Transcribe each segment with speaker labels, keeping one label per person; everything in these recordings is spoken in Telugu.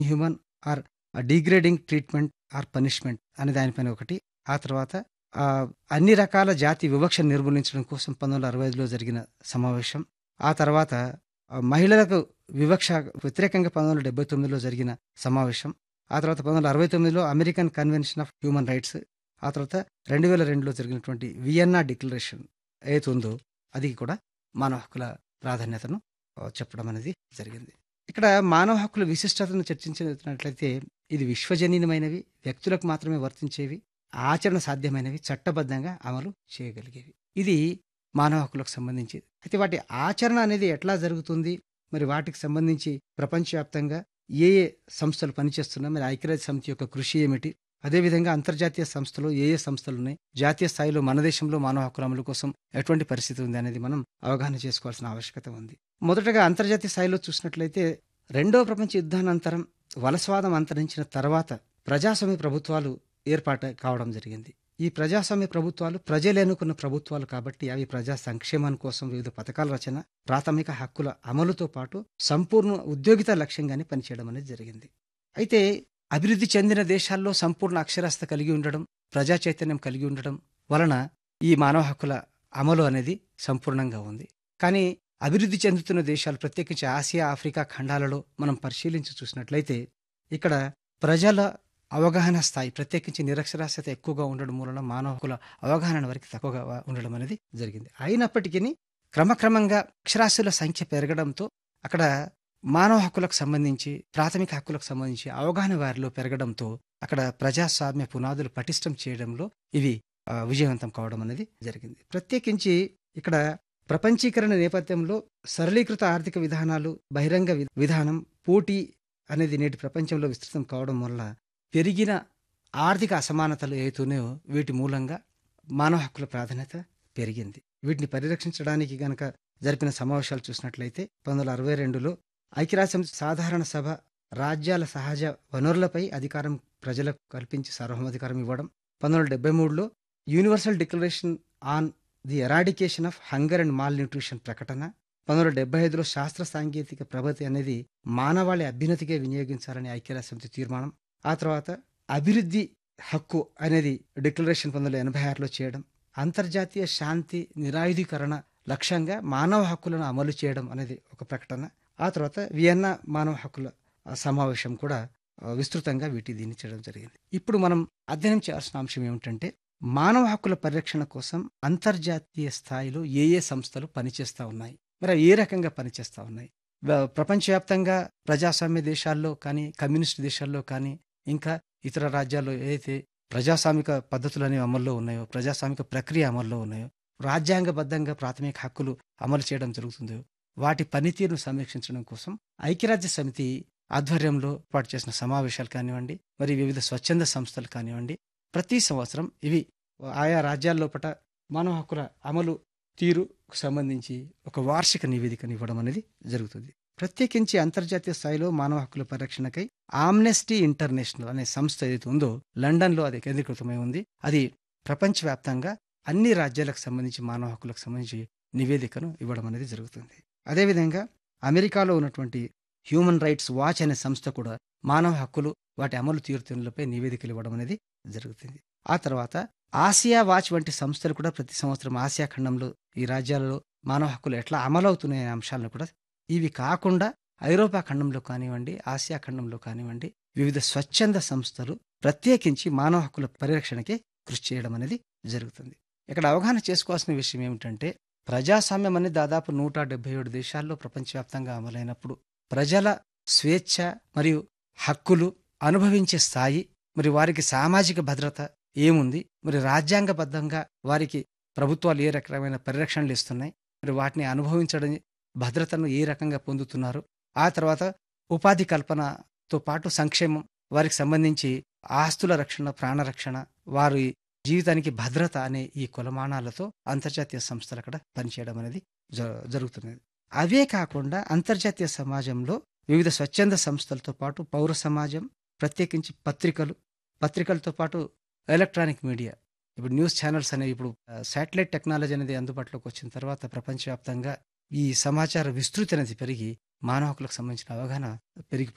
Speaker 1: human or degrading treatment or punishment అనే దానిపైన ఒకటి ఆ తర్వాత ఆ, అన్ని రకాల జాతి వివక్ష నిర్మూలించడం కోసం పంతొమ్మిది వందల అరవై ఐదులో జరిగిన సమావేశం ఆ తర్వాత ఆ, మహిళలకు వివక్ష వ్యతిరేకంగా పంతొమ్మిది వందల డెబ్బై తొమ్మిదిలో జరిగిన సమావేశం ఆ తర్వాత పంతొమ్మిది వందల అరవై తొమ్మిదిలో American convention of human rights ఆ తర్వాత రెండు వేల రెండులో జరిగినటువంటి వియన్నా డిక్లరేషన్ ఏది ఉందో అది కూడా మానవ హక్కుల ప్రాధాన్యతను ఆ, చెప్పడం అనేది జరిగింది ఇక్కడ మానవ హక్కుల విశిష్టతను చర్చించినట్లయితే ఇది విశ్వజనీనమైనవి వ్యక్తులకు మాత్రమే వర్తించేవి ఆచరణ సాధ్యమైనవి చట్టబద్ధంగా అమలు చేయగలిగేవి ఇది మానవ హక్కులకు సంబంధించి అయితే వాటి ఆచరణ అనేది ఎట్లా జరుగుతుంది మరి వాటికి సంబంధించి ప్రపంచవ్యాప్తంగా ఏ ఏ సంస్థలు పనిచేస్తున్నాయి మరి ఐక్యరాజ్య సమితి యొక్క కృషి ఏమిటి అదేవిధంగా అంతర్జాతీయ సంస్థలు ఏ ఏ సంస్థలు ఉన్నాయి జాతీయ స్థాయిలో మన దేశంలో మానవ హక్కుల అమలు కోసం ఎటువంటి పరిస్థితి ఉంది అనేది మనం అవగాహన చేసుకోవాల్సిన ఆవశ్యకత ఉంది మొదటగా అంతర్జాతీయ స్థాయిలో చూసినట్లయితే రెండో ప్రపంచ యుద్ధానంతరం వలసవాదం అంతరించిన తర్వాత ప్రజాస్వామ్య ప్రభుత్వాలు ఏర్పాటు కావడం జరిగింది ఈ ప్రజాస్వామ్య ప్రభుత్వాలు ప్రజలు ఎన్నుకున్న ప్రభుత్వాలు కాబట్టి అవి ప్రజా సంక్షేమం కోసం వివిధ పథకాల రచన ప్రాథమిక హక్కుల అమలుతో పాటు సంపూర్ణ ఉద్యోగిత లక్ష్యంగానే పనిచేయడం అనేది జరిగింది అయితే అభివృద్ధి చెందిన దేశాల్లో సంపూర్ణ అక్షరాస్యత కలిగి ఉండడం ప్రజా చైతన్యం కలిగి ఉండడం వలన ఈ మానవ హక్కుల అమలు అనేది సంపూర్ణంగా ఉంది కానీ అభివృద్ధి చెందుతున్న దేశాలు ప్రత్యేకించి ఆసియా ఆఫ్రికా ఖండాలలో మనం పరిశీలించి చూసినట్లయితే ఇక్కడ ప్రజల అవగాహన స్థాయి ప్రత్యేకించి నిరక్షరాస్యత ఎక్కువగా ఉండడం మూలన మానవ హక్కుల అవగాహన వరకు తక్కువగా ఉండడం అనేది జరిగింది అయినప్పటికీ క్రమక్రమంగా అక్షరాస్యుల సంఖ్య పెరగడంతో అక్కడ మానవ హక్కులకు సంబంధించి ప్రాథమిక హక్కులకు సంబంధించి అవగాహన వారిలో పెరగడంతో అక్కడ ప్రజాస్వామ్య పునాదులు పటిష్టం చేయడంలో ఇవి ఆ, విజయవంతం కావడం అనేది జరిగింది ప్రత్యేకించి ఇక్కడ ప్రపంచీకరణ నేపథ్యంలో సరళీకృత ఆర్థిక విధానాలు బహిరంగ వి- విధానం పోటీ అనేది నేటి ప్రపంచంలో విస్తృతం కావడం వల్ల పెరిగిన ఆర్థిక అసమానతలు ఏవైతున్నాయో వీటి మూలంగా మానవ హక్కుల ప్రాధాన్యత పెరిగింది వీటిని పరిరక్షించడానికి గనక జరిపిన సమావేశాలు చూసినట్లయితే పంతొమ్మిది వందల అరవై రెండులో ఐక్యరాజ్యసమితి సాధారణ సభ రాజ్యాల సహజ వనరులపై అధికారం ప్రజలకు కల్పించి సార్వభౌమాధికారం ఇవ్వడం పంతొమ్మిది వందల డెబ్బై మూడులో universal declaration on the eradication of hunger and malnutrition ప్రకటన పంతొమ్మిది వందల డెబ్బై ఐదులో శాస్త్ర సాంకేతిక ప్రగతి అనేది మానవాళి అభ్యున్నతికే వినియోగించాలని ఐక్యరాజ్యసమితి తీర్మానం ఆ తర్వాత అభివృద్ధి హక్కు అనేది డిక్లరేషన్ పంతొమ్మిది వందల ఎనభై ఆరులో చేయడం అంతర్జాతీయ శాంతి నిరాయుధీకరణ లక్ష్యంగా మానవ హక్కులను అమలు చేయడం అనేది ఒక ప్రకటన ఆ తర్వాత వియన్నా మానవ హక్కుల ఆ, సమావేశం కూడా ఆ, విస్తృతంగా వీటి దీన్ని చేయడం జరిగింది ఇప్పుడు మనం అధ్యయనం చేయాల్సిన అంశం ఏమిటంటే మానవ హక్కుల పరిరక్షణ కోసం అంతర్జాతీయ స్థాయిలో ఏ ఏ సంస్థలు పనిచేస్తూ ఉన్నాయి మరి అవి ఏ రకంగా పనిచేస్తూ ఉన్నాయి వ- ప్రపంచవ్యాప్తంగా ప్రజాస్వామ్య దేశాల్లో కానీ కమ్యూనిస్ట్ దేశాల్లో కానీ ఇంకా ఇతర రాజ్యాల్లో ఏదైతే ప్రజాస్వామిక పద్ధతులు అనేవి అమల్లో ఉన్నాయో ప్రజాస్వామిక ప్రక్రియ అమల్లో ఉన్నాయో రాజ్యాంగబద్ధంగా ప్రాథమిక హక్కులు అమలు చేయడం జరుగుతుందో వాటి పనితీరును సమీక్షించడం కోసం ఐక్యరాజ్య సమితి ఆధ్వర్యంలో ఏర్పాటు చేసిన సమావేశాలు కానివ్వండి మరి వివిధ స్వచ్ఛంద సంస్థలు కానివ్వండి ప్రతి సంవత్సరం ఇవి ఆయా రాజ్యాల లోపల మానవ హక్కుల అమలు తీరుకు సంబంధించి ఒక వార్షిక నివేదికను ఇవ్వడం అనేది జరుగుతుంది ప్రత్యేకించి అంతర్జాతీయ స్థాయిలో మానవ హక్కుల పరిరక్షణకై ఆమ్నెస్టీ ఇంటర్నేషనల్ అనే సంస్థ ఏదైతే ఉందో లండన్లో అది కేంద్రీకృతమై ఉంది అది ప్రపంచవ్యాప్తంగా అన్ని రాజ్యాలకు సంబంధించి మానవ హక్కులకు సంబంధించి నివేదికను ఇవ్వడం అనేది జరుగుతుంది అదేవిధంగా అమెరికాలో ఉన్నటువంటి హ్యూమన్ రైట్స్ వాచ్ అనే సంస్థ కూడా మానవ హక్కులు వాటి అమలు తీరుతెన్నులపై నివేదికలు ఇవ్వడం అనేది జరుగుతుంది ఆ తర్వాత ఆసియా వాచ్ వంటి సంస్థలు కూడా ప్రతి సంవత్సరం ఆసియా ఖండంలో ఈ రాజ్యాలలో మానవ హక్కులు ఎట్లా అమలవుతున్నాయి అనే అంశాలను కూడా ఇవి కాకుండా ఐరోపా ఖండంలో కానివ్వండి ఆసియా ఖండంలో కానివ్వండి వివిధ స్వచ్ఛంద సంస్థలు ప్రత్యేకించి మానవ హక్కుల పరిరక్షణకి కృషి చేయడం అనేది జరుగుతుంది ఇక్కడ అవగాహన చేసుకోవాల్సిన విషయం ఏమిటంటే ప్రజాస్వామ్యం అనేది దాదాపు నూట డెబ్బై ఏడు దేశాల్లో ప్రపంచవ్యాప్తంగా అమలైనప్పుడు ప్రజల స్వేచ్ఛ మరియు హక్కులు అనుభవించే స్థాయి మరి వారికి సామాజిక భద్రత ఏముంది మరి రాజ్యాంగబద్ధంగా వారికి ప్రభుత్వాలు ఏ రకమైన పరిరక్షణలు ఇస్తున్నాయి మరి వాటిని అనుభవించడం భద్రతను ఏ రకంగా పొందుతున్నారు ఆ తర్వాత ఉపాధి కల్పనతో పాటు సంక్షేమం వారికి సంబంధించి ఆస్తుల రక్షణ ప్రాణరక్షణ వారి జీవితానికి భద్రత అనే ఈ కొలమానాలతో అంతర్జాతీయ సంస్థలు అక్కడ పనిచేయడం అనేది జ- జరుగుతున్నది అవే కాకుండా అంతర్జాతీయ సమాజంలో వివిధ స్వచ్ఛంద సంస్థలతో పాటు పౌర సమాజం ప్రత్యేకించి పత్రికలు పత్రికలతో పాటు ఎలక్ట్రానిక్ మీడియా ఇప్పుడు న్యూస్ ఛానల్స్ అనేవి ఇప్పుడు శాటిలైట్ టెక్నాలజీ అనేది అందుబాటులోకి వచ్చిన తర్వాత ప్రపంచవ్యాప్తంగా ఈ సమాచార విస్తృతి అనేది పెరిగి మానవ హక్కులకు సంబంధించిన అవగాహన పెరిగిపోయింది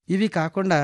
Speaker 1: ఇవి కాకుండా